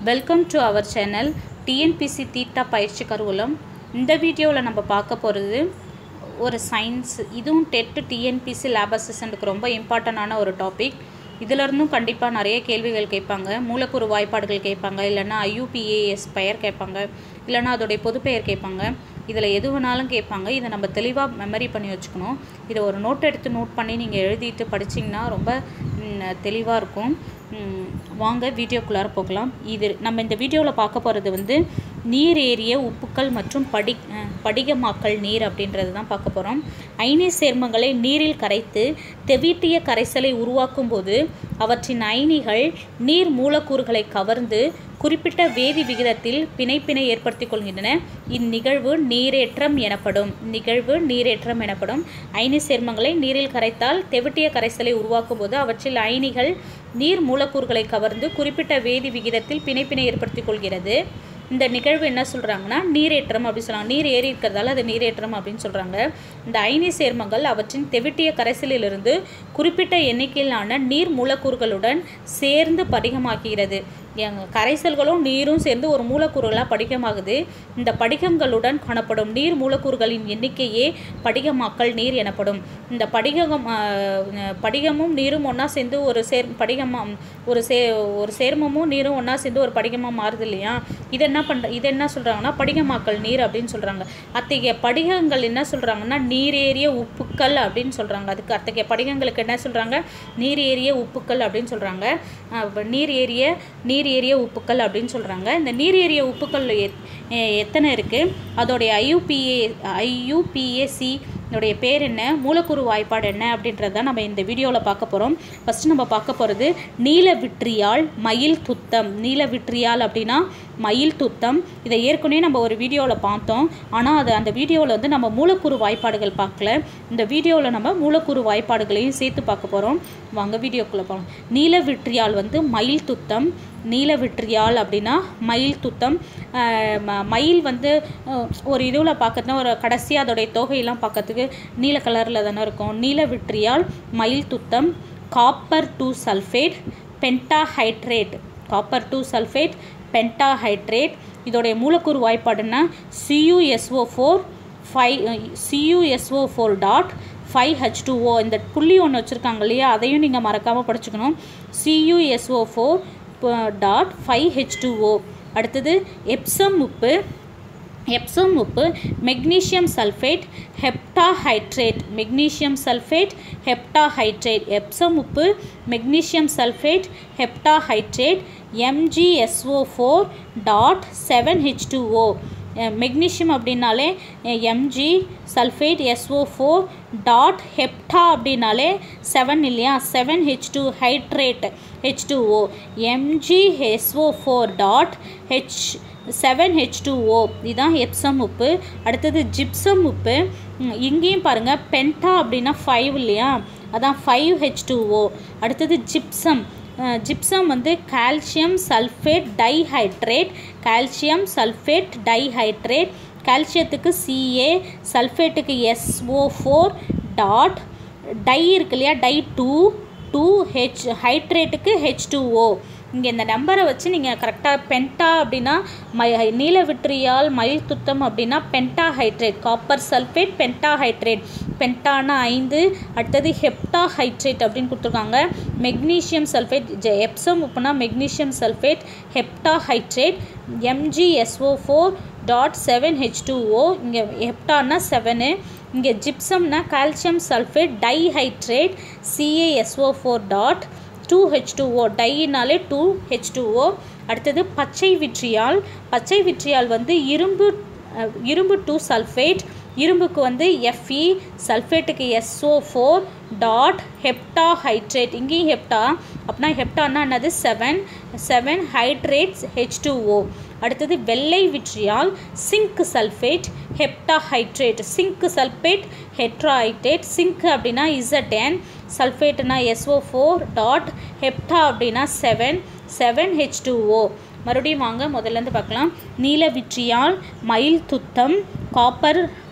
welcome to our channel TNPC தீட்டா பயிற்சி கருவூலம் இந்த வீடியோவில் நம்ம பார்க்க போகிறது ஒரு சயின்ஸ் இதுவும் டெட்டு டிஎன்பிசி லேப் அசிஸ்டண்ட்டுக்கு ரொம்ப இம்பார்ட்டண்டான ஒரு டாபிக் இதிலிருந்தும் கண்டிப்பாக நிறைய கேள்விகள் கேட்பாங்க மூலக்கூறு வாய்ப்பாடுகள் கேட்பாங்க இல்லைன்னா ஐயூபிஏஎஸ் பெயர் கேட்பாங்க இல்லைன்னா அதோடைய பொதுப்பெயர் கேட்பாங்க இதில் எது வேணாலும் கேட்பாங்க இதை நம்ம தெளிவாக மெமரி பண்ணி வச்சுக்கணும் இதை ஒரு நோட் எடுத்து நோட் பண்ணி நீங்கள் எழுதிட்டு படிச்சிங்கன்னா ரொம்ப தெளிவாக இருக்கும் ம், வாங்க வீடியோக்குள்ளார போகலாம் இது நம்ம இந்த வீடியோவில் பார்க்க போகிறது வந்து நீர் ஏறிய உப்புக்கள் மற்றும் படி அஹ், படிகமாக்கல் நீர் அப்படின்றது தான் பார்க்க போகிறோம் அயனி சேர்மங்களை நீரில் கரைத்து தெவிட்டிய கரைசலை உருவாக்கும் போது அவற்றின் அயனிகள் நீர் மூலக்கூறுகளை கவர்ந்து குறிப்பிட்ட வேதி விகிதத்தில் பிணைப்பினை ஏற்படுத்திக் கொள்கின்றன இந்நிகழ்வு நீரேற்றம் எனப்படும் நிகழ்வு நீரேற்றம் எனப்படும் அயனி சேர்மங்களை நீரில் கரைத்தால் தெவிட்டிய கரைசலை உருவாக்கும் போது அவற்றில் அயனிகள் நீர் மூலக்கூறுகளை கவர்ந்து குறிப்பிட்ட வேதி விகிதத்தில் பிணைப்பினை ஏற்படுத்திக் கொள்கிறது இந்த நிகழ்வு என்ன சொல்கிறாங்கன்னா நீரேற்றம் அப்படின்னு சொல்கிறாங்க நீர் ஏறி இருக்கிறதால அது நீரேற்றம் அப்படின்னு சொல்கிறாங்க இந்த அயனி சேர்மங்கள் அவற்றின் தெவிட்டிய கரைசலிலிருந்து குறிப்பிட்ட எண்ணிக்கையிலான நீர் மூலக்கூறுகளுடன் சேர்ந்து படிகமாக்குகிறது எங்க கரைசல்களும் நீரும் சேர்ந்து ஒரு மூலக்கூறுகளாக படிகமாகுது இந்த படிகங்களுடன் காணப்படும் நீர் மூலக்கூறுகளின் எண்ணிக்கையே படிகமாக்கல் நீர் எனப்படும் இந்த படிகம் ஆஹ், படிகமும் நீரும் ஒன்றா சேர்ந்து ஒரு சேர் படிகமாக ஒரு சே ஒரு சேர்மமும் நீரும் ஒன்றா சேர்ந்து ஒரு படிகமாக மாறுது இல்லையா இது என்ன பண்ணுற இது என்ன சொல்கிறாங்கன்னா படிகமாக்கல் நீர் அப்படின்னு சொல்கிறாங்க அத்தகைய படிகங்கள் என்ன சொல்கிறாங்கன்னா நீரேறிய உப்புக்கள் அப்படின்னு சொல்கிறாங்க அதுக்கு அத்தகைய படிகங்களுக்கு என்ன சொல்கிறாங்க நீர் ஏறிய உப்புக்கள் அப்படின்னு சொல்கிறாங்க நீர் ஏறிய நீர் ஏறிய உப்புக்கள் அப்படின்னு சொல்கிறாங்க இந்த நீர் ஏறிய உப்புக்கள் எத்- எ- எத்தனை இருக்குது அதோடைய ஐயூபிஏ ஐயூபிஏசி இதோடைய பேர் என்ன மூலக்கூறு வாய்ப்பாடு என்ன அப்படின்றத நம்ம இந்த வீடியோவில் பார்க்க போகிறோம் ஃபஸ்ட்டு நம்ம பார்க்க போகிறது நீல விட்ரியால் மயில் துத்தம் நீல விட்ரியால் அப்படின்னா மயில் துத்தம் இதை ஏற்கனவே நம்ம ஒரு வீடியோவில் பார்த்தோம் ஆனால் அது அந்த வீடியோவில் வந்து நம்ம மூலக்கூறு வாய்ப்பாடுகள் பார்க்கல இந்த வீடியோவில் நம்ம மூலக்கூறு வாய்ப்பாடுகளையும் சேர்த்து பார்க்க போகிறோம் வாங்க வீடியோக்குள்ளே போகலாம் நீல விட்ரியால் வந்து மயில் துத்தம் நீல விட்ரியால் அப்படின்னா மயில் துத்தம் அஹ் ம- மயில் வந்து அஹ், ஒரு இதுவில் பார்க்கறதுனா ஒரு கடைசியாக அதோடைய தொகையெல்லாம் பார்க்கறதுக்கு நீல கலரில் தானே இருக்கும் நீல விட்ரியால் மயில் துத்தம் copper two sulphate pentahydrate copper two sulphate pentahydrate இதோடைய மூலக்கூறு வாய்ப்பாடுன்னா CUSO four five CUSO four dot five H two O இந்த புள்ளி ஒன்று வச்சுருக்காங்க இல்லையா அதையும் நீங்கள் மறக்காமல் படிச்சுக்கணும் CUSO four dot five H two O அடுத்தது எப்சம் உப்பு எப்சம் உப்பு magnesium sulphate heptahydrate magnesium sulphate heptahydrate Epsom உப்பு magnesium sulphate heptahydrate MGSO four dot seven H two O magnesium அப்படின்னாலே MG sulphate SO four dot hepta அப்படின்னாலே seven இல்லையா seven H two hydrate H two O MG SO four dot H seven H two O இதுதான் Epsom உப்பு அடுத்தது gypsum உப்பு ம், இங்கேயும் பாருங்கள் பென்டா அப்படின்னா ஃபைவ் இல்லையா அதான் ஃபைவ் ஹெச் டூ ஓ அடுத்தது ஜிப்சம் ஜிப்சம் வந்து calcium sulphate dihydrate calcium sulphate dihydrate கால்சியத்துக்கு சிஏ சல்ஃபேட்டுக்கு எஸ்ஓ ஃபோர் டாட் டை இருக்கு இல்லையா டை டூ டூ ஹெச் ஹைட்ரேட்டுக்கு ஹெச் டூ ஓ இங்கே இந்த நம்பரை வச்சு நீங்கள் கரெக்டாக பென்டா அப்படின்னா மை நீல விட்ரியால் மயில் துத்தம் அப்படின்னா penta hydrate copper sulphate penta hydrate பென்டானா ஐந்து அடுத்தது ஹெப்டா ஹைட்ரேட் அப்படின்னு கொடுத்துருக்காங்க மெக்னீசியம் சல்ஃபேட் ஜ எப்சம் உப்புனா magnesium sulphate hepta hydrate MGSO four dot seven H two O இங்கே ஹெப்டானா செவனு இங்கே ஜிப்சம்னா calcium sulphate dihydrate CASO four dot two H two O டையினாலே டூ ஹெச் டூ ஓ அடுத்தது பச்சை விட்ரியால் பச்சை விட்ரியால் வந்து இரும்பு அஹ், இரும்பு டூ சல்ஃபேட் இரும்புக்கு வந்து எஃப்இ சல்ஃபேட்டுக்கு SO four dot hepta hydrate இங்கேயும் ஹெப்டா அப்படின்னா ஹெப்டான்னா என்னது seven seven hydrates H two O அடுத்தது வெள்ளை vitriol zinc sulphate hepta hydrate zinc sulphate heptahydrate zinc அப்படின்னா இசட்என் சல்ஃபேட்னா எஸ்ஓ ஃபோர் டாட் ஹெப்டா அப்படின்னா seven seven H two O மறுபடியும் வாங்க முதல்லேருந்து பார்க்கலாம் நீல விட்ரியால் மயில் துத்தம் copper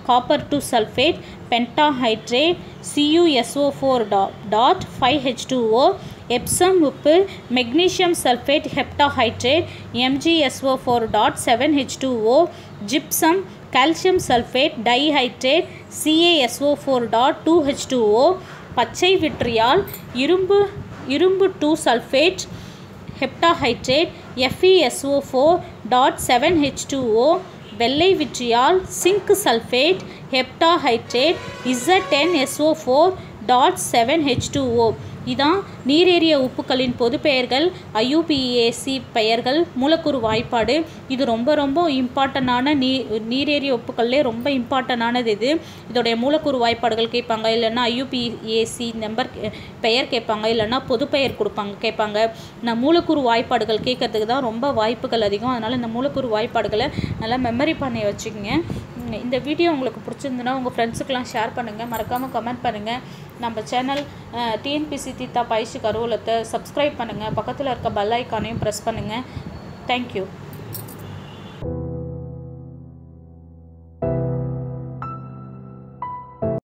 copper two sulphate pentahydrate CUSO four dot dot five H two O Epsom உப்பு magnesium sulphate heptahydrate MGSO four dot seven H two O gypsum calcium sulphate dihydrate CASO four dot two H two O பச்சை vitriol இரும்பு இரும்பு two sulphate heptahydrate FESO four dot seven H two O வெள்ளை vitriol zinc sulphate heptahydrate Z ten SO four dot seven H two O இதான் நீரேறிய உப்புக்களின் பொது பெயர்கள் IUPAC பெயர்கள் மூலக்கூறு வாய்ப்பாடு இது ரொம்ப ரொம்ப இம்பார்ட்டண்டான நீ நீரேறிய உப்புக்கள்லே ரொம்ப இம்பார்ட்டண்டானது இது இதோடைய மூலக்கூறு வாய்ப்பாடுகள் கேட்பாங்க இல்லைன்னா ஐயூபிஏசி நம்பர் பெயர் கேட்பாங்க இல்லைன்னா பொது பெயர் கொடுப்பாங்க கேட்பாங்க இந்த மூலக்கூறு வாய்ப்பாடுகள் கேட்கறதுக்கு தான் ரொம்ப வாய்ப்புகள் அதிகம் அதனால் இந்த மூலக்கூறு வாய்ப்பாடுகளை நல்லா மெமரி பண்ணி வச்சுக்கோங்க இந்த வீடியோ உங்களுக்கு பிடிச்சிருந்துன்னா உங்கள் ஃப்ரெண்ட்ஸுக்கெலாம் ஷேர் பண்ணுங்கள் மறக்காமல் கமெண்ட் பண்ணுங்கள் நம்ம சேனல் டிஎன்பிசி தீத்தா பயிற்சி கருவூலத்தை சப்ஸ்கிரைப் பண்ணுங்கள் பக்கத்தில் இருக்க பெல் ஐக்கானையும் ப்ரெஸ் பண்ணுங்கள் தேங்க்யூ